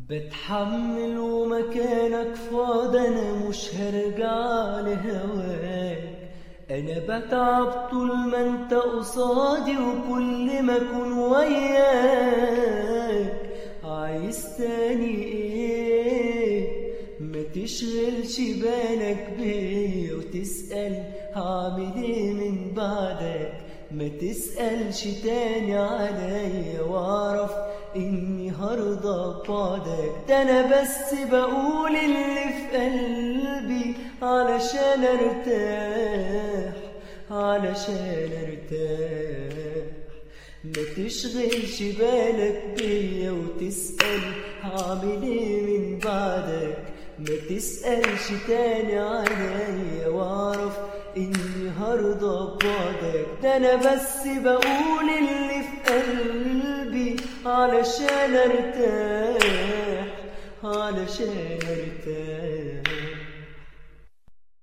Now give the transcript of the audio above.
بتحمل ومكانك فاضي انا مش هرجع لهواك انا بتعب طول ما انت قصادي وكل ما اكون وياك عايز تاني ايه ما تشغلش بالك بيا وتسأل هعمل ايه من بعدك ما تسألش تاني عليا واعرف اني هرضى ببعدك ده انا بس بقول اللي في قلبي علشان ارتاح علشان ارتاح ما تشغلش بالك بيا وتسأل هعمل ايه من بعدك ما تسألش تاني عليا واعرف اني هرضى ببعدك ده انا بس بقول اللي في قلبي علشان ارتاح علشان ارتاح